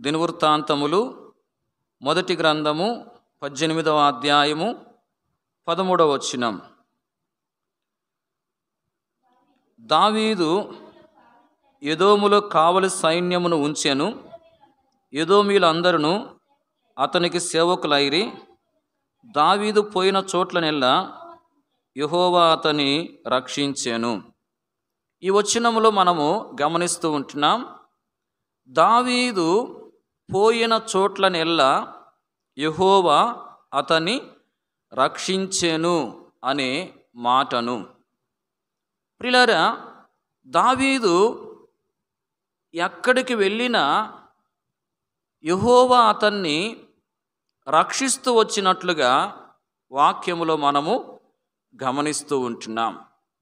దినవృత్తాంతములు మొదటి గ్రంథము పద్దెనిమిదవ అధ్యాయము పదమూడవ వచనం దావీదు ఎదోములో కావలి సైన్యమును ఉంచెను ఎదోమీలందరూ అతనికి సేవకులైరి దావీదు పోయిన చోట్లనెల్లా యెహోవా అతని రక్షించెను ఈ వచనములో మనము గమనిస్తూ ఉంటున్నాం దావీదు పోయిన చోట్లనెల్లా యెహోవా అతని రక్షించెను అనే మాటను ప్రిలరా దావీదు ఎక్కడికి వెళ్ళినా యెహోవా అతన్ని రక్షిస్తూ వచ్చినట్లుగా వాక్యములో మనము గమనిస్తూ ఉంటున్నాం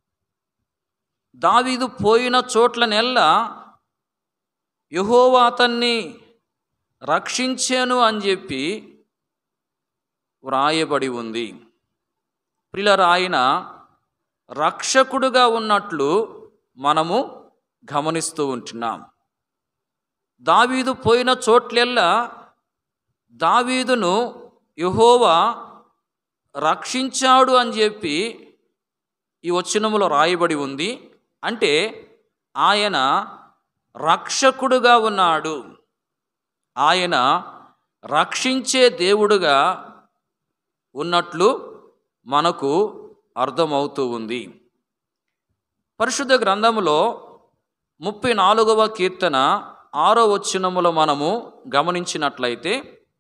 దావీదు పోయిన చోట్లనెల్లా యెహోవా అతన్ని రక్షించాను అని చెప్పి వ్రాయబడి ఉంది ప్రిలర్ ఆయన రక్షకుడుగా ఉన్నట్లు మనము గమనిస్తూ ఉంటున్నాం దావీదు పోయిన చోట్లెల్లా దావీదును యెహోవా రక్షించాడు అని చెప్పి ఈ వచనములో రాయబడి ఉంది అంటే ఆయన రక్షకుడుగా ఉన్నాడు ఆయన రక్షించే దేవుడుగా ఉన్నట్లు మనకు అర్థమవుతూ ఉంది పరిశుద్ధ గ్రంథములో ముప్పై నాలుగవ కీర్తన ఆరో వచనములో మనము గమనించినట్లయితే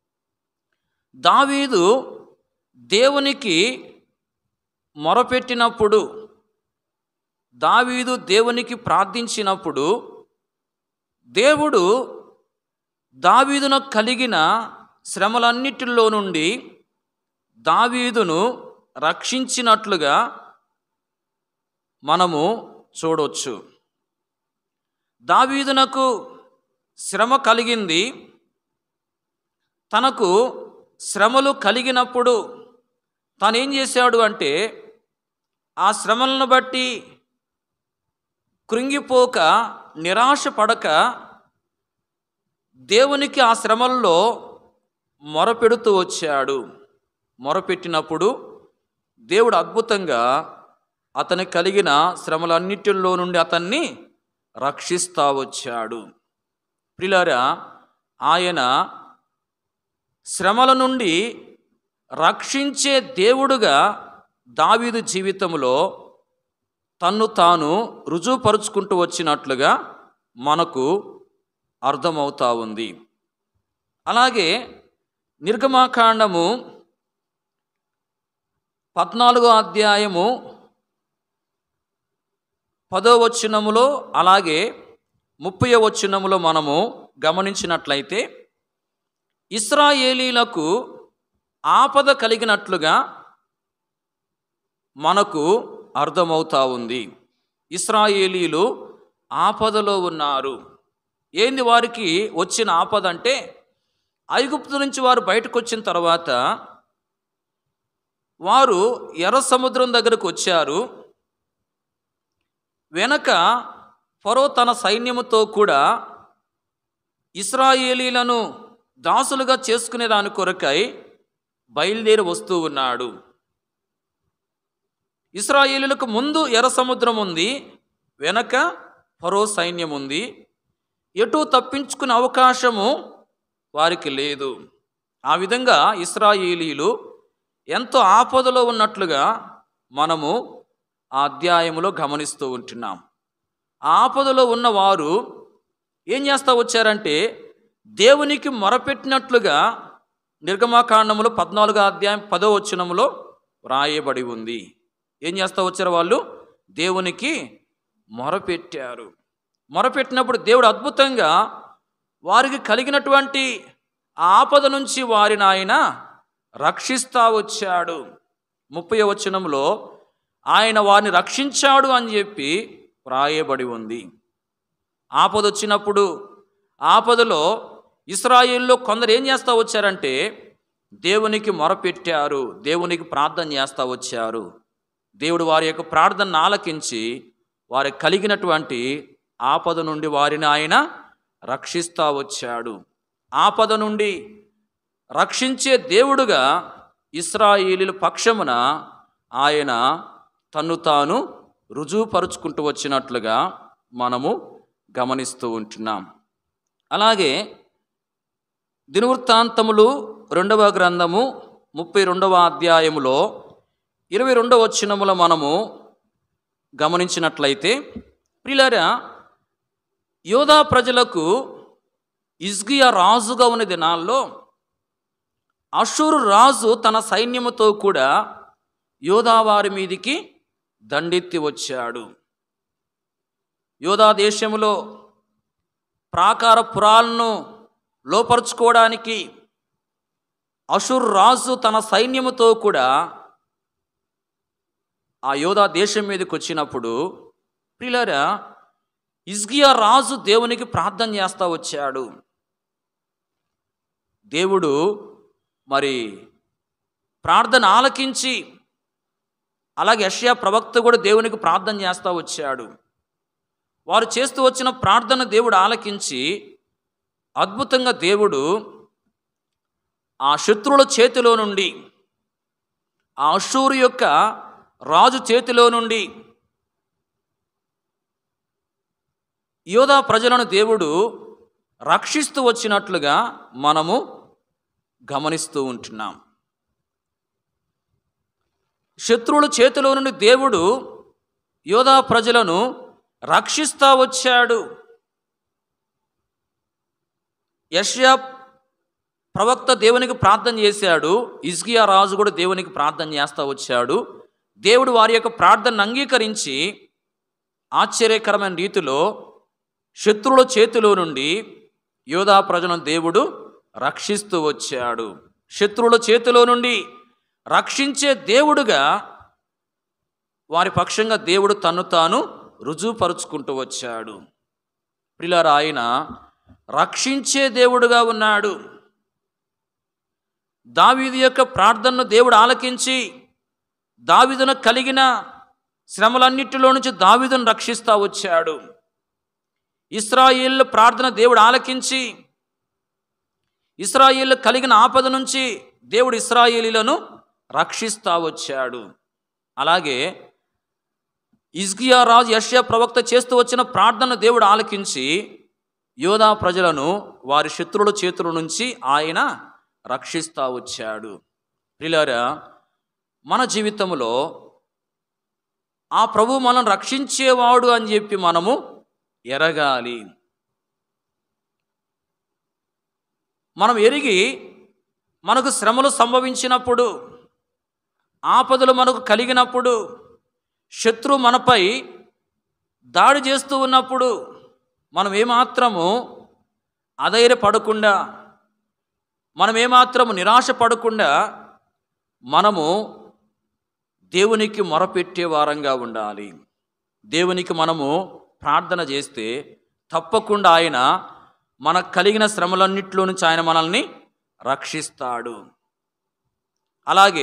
దావీదు దేవునికి మొరపెట్టినప్పుడు దావీదు దేవునికి ప్రార్థించినప్పుడు దేవుడు దావీదును కలిగిన శ్రమలన్నిటిలో నుండి దావీదును రక్షించినట్లుగా మనము చూడవచ్చు దావీదునకు శ్రమ కలిగింది తనకు శ్రమలు కలిగినప్పుడు తనేం చేశాడు అంటే ఆ శ్రమలను బట్టి కృంగిపోక నిరాశ పడక దేవునికి ఆ శ్రమల్లో మొరపెడుతూ వచ్చాడు మొరపెట్టినప్పుడు దేవుడు అద్భుతంగా అతని కలిగిన శ్రమలన్నిటిలో నుండి అతన్ని రక్షిస్తా వచ్చాడు ప్రిలారా ఆయన శ్రమల నుండి రక్షించే దేవుడుగా దావీదు జీవితంలో తన్ను తాను రుజువుపరుచుకుంటూ వచ్చినట్లుగా మనకు అర్థమవుతా ఉంది అలాగే నిర్గమాకాండము పద్నాలుగో అధ్యాయము పదో వచనములో అలాగే ముప్పై వచనములో మనము గమనించినట్లయితే ఇస్రాయేలీలకు ఆపద కలిగినట్లుగా మనకు అర్థమవుతా ఉంది ఇస్రాయేలీలు ఆపదలో ఉన్నారు ఏంది వారికి వచ్చిన ఆపద అంటే ఐగుప్తు నుంచి వారు బయటకు వచ్చిన తర్వాత వారు ఎర్ర సముద్రం దగ్గరకు వచ్చారు వెనక ఫరో తన సైన్యముతో కూడా ఇస్రాయేలీలను దాసులుగా చేసుకునే దాని కొరకై బయలుదేరి వస్తూ ఉన్నాడు ఇస్రాయేలీలకు ముందు ఎర్ర సముద్రం ఉంది వెనక ఫరో సైన్యం ఉంది ఎటు తప్పించుకునే అవకాశము వారికి లేదు ఆ విధంగా ఇస్రాయేలీలు ఎంతో ఆపదలో ఉన్నట్లుగా మనము ఆ అధ్యాయములో గమనిస్తూ ఉంటున్నాం ఆ ఆపదలో ఉన్నవారు ఏం చేస్తూ వచ్చారంటే దేవునికి మొరపెట్టినట్లుగా నిర్గమాకాండములో పద్నాలుగో అధ్యాయం పదో వచనములో వ్రాయబడి ఉంది ఏం చేస్తూ వచ్చారు వాళ్ళు దేవునికి మొరపెట్టారు మొరపెట్టినప్పుడు దేవుడు అద్భుతంగా వారికి కలిగినటువంటి ఆ ఆపద నుంచి వారిని ఆయన రక్షిస్తా వచ్చాడు ముప్పై వచనంలో ఆయన వారిని రక్షించాడు అని చెప్పి వ్రాయబడి ఉంది ఆపద వచ్చినప్పుడు ఆపదలో ఇస్రాయిల్లో కొందరు ఏం చేస్తూ వచ్చారంటే దేవునికి మొరపెట్టారు దేవునికి ప్రార్థన చేస్తూ వచ్చారు దేవుడు వారి యొక్క ప్రార్థనను ఆలకించి వారికి కలిగినటువంటి ఆపద నుండి వారిని ఆయన రక్షిస్తా వచ్చాడు ఆపద నుండి రక్షించే దేవుడుగా ఇస్రాయేలీల పక్షమున ఆయన తన్ను తాను రుజువుపరుచుకుంటూ వచ్చినట్లుగా మనము గమనిస్తూ ఉంటున్నాం అలాగే దినవృత్తాంతములు రెండవ గ్రంథము ముప్పై రెండవ అధ్యాయములో ఇరవై రెండవ వచనముల మనము గమనించినట్లయితే ప్రిలరా యోధా ప్రజలకు ఇజ్గియా రాజుగా ఉన్న దినాల్లో అషూరు రాజు తన సైన్యముతో కూడా యోధా వారి మీదికి దండెత్తి వచ్చాడు యోధా దేశములో ప్రాకార పురాలను లోపరుచుకోవడానికి అషుర్ రాజు తన సైన్యముతో కూడా ఆ యోధా దేశం మీదకి వచ్చినప్పుడు ప్రిలరా ఇజ్గియా రాజు దేవునికి ప్రార్థన చేస్తా వచ్చాడు దేవుడు మరి ప్రార్థన ఆలకించి అలాగే యష్యా ప్రవక్త కూడా దేవునికి ప్రార్థన చేస్తూ వచ్చాడు వారు చేస్తూ వచ్చిన ప్రార్థన దేవుడు ఆలకించి అద్భుతంగా దేవుడు ఆ శత్రువుల చేతిలో నుండి ఆ అషూరు యొక్క రాజు చేతిలో నుండి యోధా ప్రజలను దేవుడు రక్షిస్తూ వచ్చినట్లుగా మనము గమనిస్తూ ఉంటున్నాం శత్రువుల చేతిలో నుండి దేవుడు యోధా ప్రజలను రక్షిస్తా వచ్చాడు యష్యా ప్రవక్త దేవునికి ప్రార్థన చేశాడు ఇజ్గియా రాజు కూడా దేవునికి ప్రార్థన చేస్తా వచ్చాడు దేవుడు వారి యొక్క ప్రార్థనను అంగీకరించి ఆశ్చర్యకరమైన రీతిలో శత్రువుల చేతిలో నుండి యోధా ప్రజలను దేవుడు రక్షిస్తూ వచ్చాడు శత్రువుల చేతిలో నుండి రక్షించే దేవుడుగా వారి పక్షంగా దేవుడు తన్ను తాను రుజువుపరుచుకుంటూ వచ్చాడు ప్రిలారా ఆయన రక్షించే దేవుడుగా ఉన్నాడు దావీదు యొక్క ప్రార్థనను దేవుడు ఆలకించి దావీదును కలిగిన శ్రమలన్నిటిలో నుంచి దావీదును రక్షిస్తా వచ్చాడు ఇస్రాయేల్ ప్రార్థన దేవుడు ఆలకించి ఇస్రాయేల్ కలిగిన ఆపద నుంచి దేవుడు ఇస్రాయేలీలను రక్షిస్తా వచ్చాడు అలాగే ఇజ్గియా రాజు యష్యా ప్రవక్త చేస్తూ వచ్చిన ప్రార్థన దేవుడు ఆలకించి యోధా ప్రజలను వారి శత్రువుల చేతుల నుంచి ఆయన రక్షిస్తా వచ్చాడు ప్రిలారా మన జీవితంలో ఆ ప్రభు మనం రక్షించేవాడు అని చెప్పి మనము ఎరగాలి మనం ఎరిగి మనకు శ్రమలు సంభవించినప్పుడు ఆపదలు మనకు కలిగినప్పుడు శత్రు మనపై దాడి చేస్తూ ఉన్నప్పుడు మనం ఏమాత్రము అధైర్యపడకుండా మనం ఏమాత్రము నిరాశ పడకుండా మనము దేవునికి మొరపెట్టే వారంగా ఉండాలి దేవునికి మనము ప్రార్థన చేస్తే తప్పకుండా ఆయన మనకు కలిగిన శ్రమలన్నింటిలో నుంచి ఆయన మనల్ని రక్షిస్తాడు అలాగే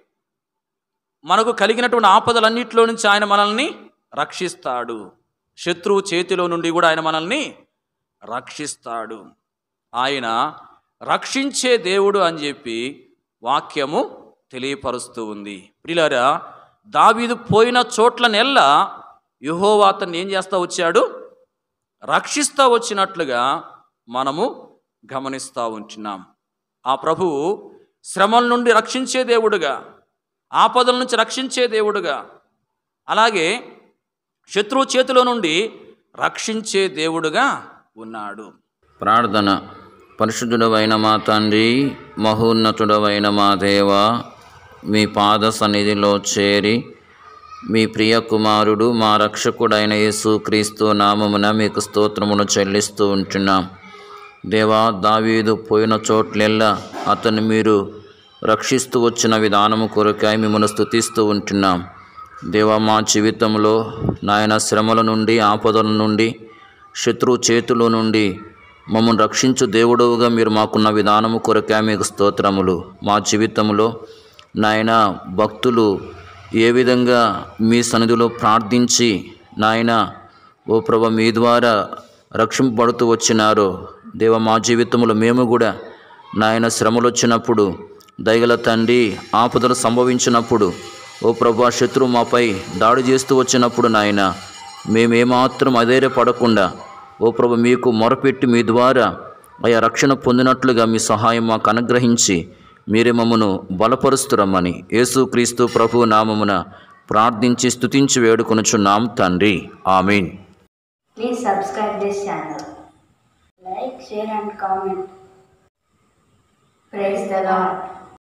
మనకు కలిగినటువంటి ఆపదలన్నింటిలో నుంచి ఆయన మనల్ని రక్షిస్తాడు శత్రువు చేతిలో నుండి కూడా ఆయన మనల్ని రక్షిస్తాడు ఆయన రక్షించే దేవుడు అని చెప్పి వాక్యము తెలియపరుస్తూ ఉంది ప్రిలారా దావీదు పోయిన చోట్ల నెల్ల యహోవా అతన్ని ఏం చేస్తా వచ్చాడు రక్షిస్తా వచ్చినట్లుగా మనము గమనిస్తూ ఉంటున్నాం ఆ ప్రభువు శ్రమల నుండి రక్షించే దేవుడుగా ఆపదల నుంచి రక్షించే దేవుడుగా అలాగే శత్రువు చేతిలో నుండి రక్షించే దేవుడుగా ఉన్నాడు ప్రార్థన పరిశుద్ధుడవైన మా తండ్రి మహోన్నతుడవైన మా దేవ మీ పాద సన్నిధిలో చేరి మీ ప్రియ కుమారుడు మా రక్షకుడైన యేసుక్రీస్తు నామమున మీకు స్తోత్రమును చెల్లిస్తూ ఉంటున్నాం దేవా దావీదు పోయిన చోట్లెల్లా అతన్ని మీరు రక్షిస్తూ వచ్చిన విధానము కొరకాయ మిమ్మల్ని స్తుతిస్తూ ఉంటున్నాం దేవా మా జీవితంలో నాయన శ్రమల నుండి ఆపదల నుండి శత్రువు చేతుల నుండి మమ్మల్ని రక్షించు దేవుడుగా మీరు మాకున్న విధానము కొరకే మీకు స్తోత్రములు మా జీవితంలో నాయన భక్తులు ఏ విధంగా మీ సన్నిధిలో ప్రార్థించి నాయన ఓ ప్రభ మీ ద్వారా రక్షింపబడుతూ వచ్చినారో దేవ మా జీవితంలో మేము కూడా నాయన శ్రమలు వచ్చినప్పుడు దయగల తండ్రి ఆపదలు సంభవించినప్పుడు ఓ ప్రభా శత్రువు మాపై దాడి చేస్తూ వచ్చినప్పుడు నాయన మేమేమాత్రం అధైర్యపడకుండా ఓ ప్రభు మీకు మొరపెట్టి మీ ద్వారా అయా రక్షణ పొందినట్లుగా మీ సహాయం మాకు అనుగ్రహించి మీరే మమ్మను బలపరుస్తురమ్మని యేసుక్రీస్తు ప్రభు నామమున ప్రార్థించి స్తుతించి వేడుకొనుచున్నాం తండ్రి ఆమీన్ Please subscribe this channel. Like, share and comment. Praise the Lord.